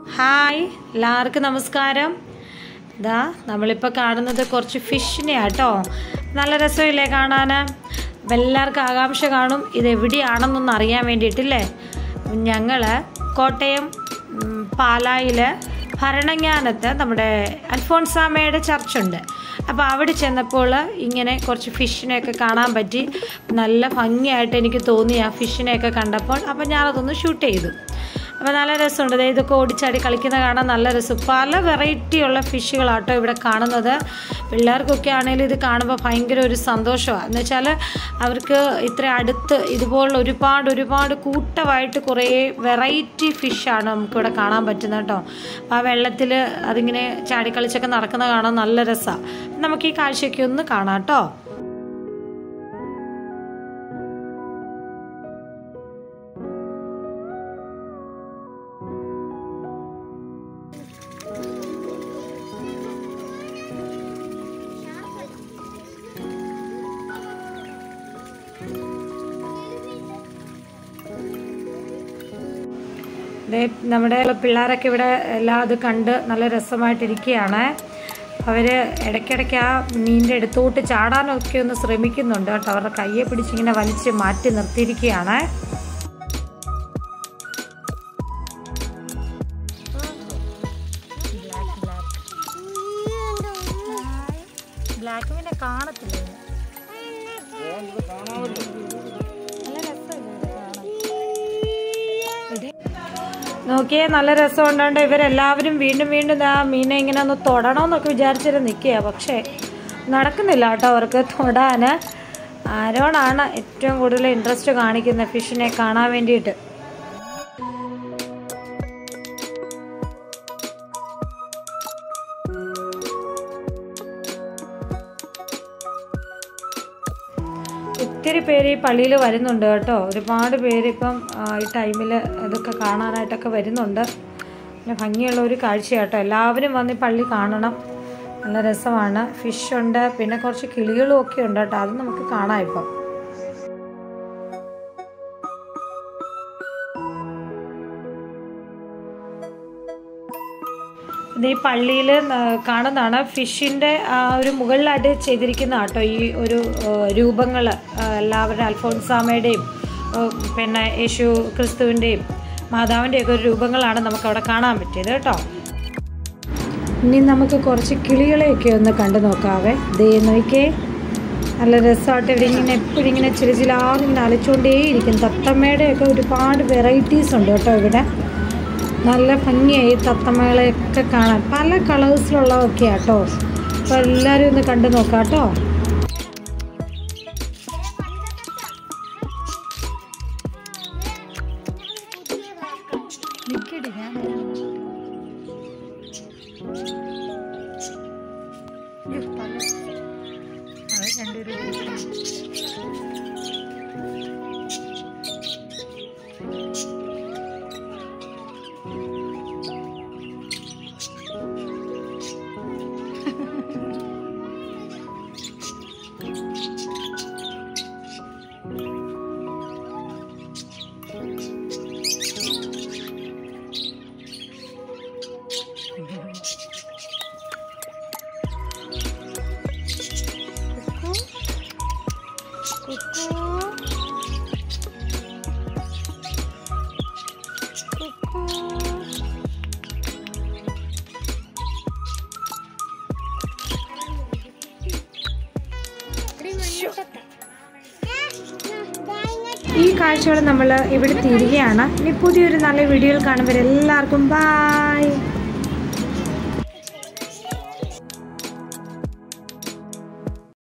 hi എല്ലാവർക്കും നമസ്കാരം ഇതാ നമ്മളിപ്പോൾ കാണുന്നത് കുറച്ച് ഫിഷിനെ ആട്ടോ നല്ല രസമില്ലേ കാണാൻ അപ്പം എല്ലാവർക്കും ആകാംക്ഷ കാണും ഇത് എവിടെയാണെന്നൊന്ന് അറിയാൻ വേണ്ടിയിട്ടില്ലേ ഞങ്ങൾ കോട്ടയം ഉം, പാലായിൽ ഭരണങ്ങാനത്ത് നമ്മുടെ അൽഫോൺസാമയുടെ ചർച്ചുണ്ട് അപ്പോൾ അവിടെ ചെന്നപ്പോൾ ഇങ്ങനെ കുറച്ച് ഫിഷിനെയൊക്കെ കാണാൻ പറ്റി നല്ല ഭംഗിയായിട്ട് എനിക്ക് തോന്നി ആ ഫിഷിനെയൊക്കെ കണ്ടപ്പോൾ അപ്പോൾ ഞാനതൊന്ന് ഷൂട്ട് ചെയ്തു അപ്പോൾ നല്ല രസമുണ്ട് ദേ ഇതൊക്കെ ഓടിച്ചാടി കളിക്കുന്ന കാണാൻ നല്ല രസം പല വെറൈറ്റി ഉള്ള ഫിഷുകളാട്ടോ ഇവിടെ കാണുന്നത് പിള്ളേർക്കൊക്കെ ആണെങ്കിലും ഇത് കാണുമ്പോൾ ഭയങ്കര ഒരു സന്തോഷമാണ് എന്ന് വെച്ചാൽ അവർക്ക് ഇത്ര അടുത്ത് ഇതുപോലുള്ള ഒരുപാട് ഒരുപാട് കൂട്ടമായിട്ട് കുറേ വെറൈറ്റി ഫിഷാണ് നമുക്കിവിടെ കാണാൻ പറ്റുന്നത് കേട്ടോ അപ്പോൾ ആ വെള്ളത്തിൽ അതിങ്ങനെ ചാടിക്കളിച്ചൊക്കെ നടക്കുന്ന കാണാൻ നല്ല രസമാണ് നമുക്ക് ഈ കാഴ്ചയൊക്കെ ഒന്ന് കാണാം കേട്ടോ ദേ നമ്മുടെ പിള്ളേരൊക്കെ ഇവിടെ എല്ലാം അത് കണ്ട് നല്ല രസമായിട്ടിരിക്കുകയാണ് അവർ ഇടയ്ക്കിടയ്ക്ക് ആ മീനിൻ്റെ അടുത്തോട്ട് ചാടാനൊക്കെ ഒന്ന് ശ്രമിക്കുന്നുണ്ട് കേട്ടോ അവരുടെ കയ്യെ പിടിച്ചിങ്ങനെ വലിച്ച് മാറ്റി നിർത്തിയിരിക്കുകയാണ് ബ്ലാക്ക് മീനെ കാണത്തില്ല നോക്കിയേ നല്ല രസം ഉണ്ടാണ്ട് ഇവരെല്ലാവരും വീണ്ടും വീണ്ടും ആ മീനെ ഇങ്ങനെ ഒന്ന് തൊടണമെന്നൊക്കെ വിചാരിച്ചിട്ട് നിൽക്കുക പക്ഷേ നടക്കുന്നില്ല കേട്ടോ അവർക്ക് തൊടാൻ ആരോടാണ് ഏറ്റവും കൂടുതൽ ഇൻട്രസ്റ്റ് കാണിക്കുന്നത് ഫിഷിനെ കാണാൻ വേണ്ടിയിട്ട് ഒത്തിരി പേര് ഈ പള്ളിയിൽ വരുന്നുണ്ട് കേട്ടോ ഒരുപാട് പേര് ഇപ്പം ആ, ഈ ടൈമിൽ ഇതൊക്കെ കാണാനായിട്ടൊക്കെ വരുന്നുണ്ട് പിന്നെ ഭംഗിയുള്ള ഒരു കാഴ്ച കേട്ടോ എല്ലാവരും വന്ന് ഈ പള്ളി കാണണം നല്ല രസമാണ് ഫിഷ് ഉണ്ട് പിന്നെ കുറച്ച് കിളികളും ഒക്കെ ഉണ്ട് കേട്ടോ അത് നമുക്ക് കാണാം ഇപ്പം ഇത് ഈ പള്ളിയിൽ കാണുന്നതാണ് ഫിഷിൻ്റെ ആ ഒരു മുകളിലായിട്ട് ചെയ്തിരിക്കുന്ന കേട്ടോ ഈ ഒരു രൂപങ്ങൾ എല്ലാവരുടെ അൽഫോൺസാമയുടെയും ആ, പിന്നെ യേശു ക്രിസ്തുവിൻ്റെയും മാതാവിൻ്റെയൊക്കെ ഒരു രൂപങ്ങളാണ് നമുക്ക് അവിടെ കാണാൻ പറ്റിയത് കേട്ടോ ഇനി നമുക്ക് കുറച്ച് കിളികളെയൊക്കെ ഒന്ന് കണ്ടു നോക്കാവേ ദേ നോക്കിയേ നല്ല രസമായിട്ട് ഇവിടെ ഇങ്ങനെ എപ്പോഴും ഇങ്ങനെ ചില ചിലാന്നിങ്ങനെ അലച്ചുകൊണ്ടേയിരിക്കും തത്തമ്മയുടെയൊക്കെ ഒരുപാട് വെറൈറ്റീസ് ഉണ്ട് കേട്ടോ ഇവിടെ നല്ല ഭംഗിയായി തത്തമ്മകളെയൊക്കെ കാണാൻ പല കളേഴ്സിലുള്ളതൊക്കെ കേട്ടോ അപ്പോൾ എല്ലാവരും ഒന്ന് കണ്ടു നോക്കാം കേട്ടോ നിൽക്കടി ഞാൻ അത് രണ്ടുപേരും ഈ കാഴ്ചകൾ നമ്മൾ ഇവിടെ തീരുകയാണ് ഇനി പുതിയൊരു നല്ല വീഡിയോയിൽ കാണുമ്പോൾ എല്ലാവർക്കും ബായ്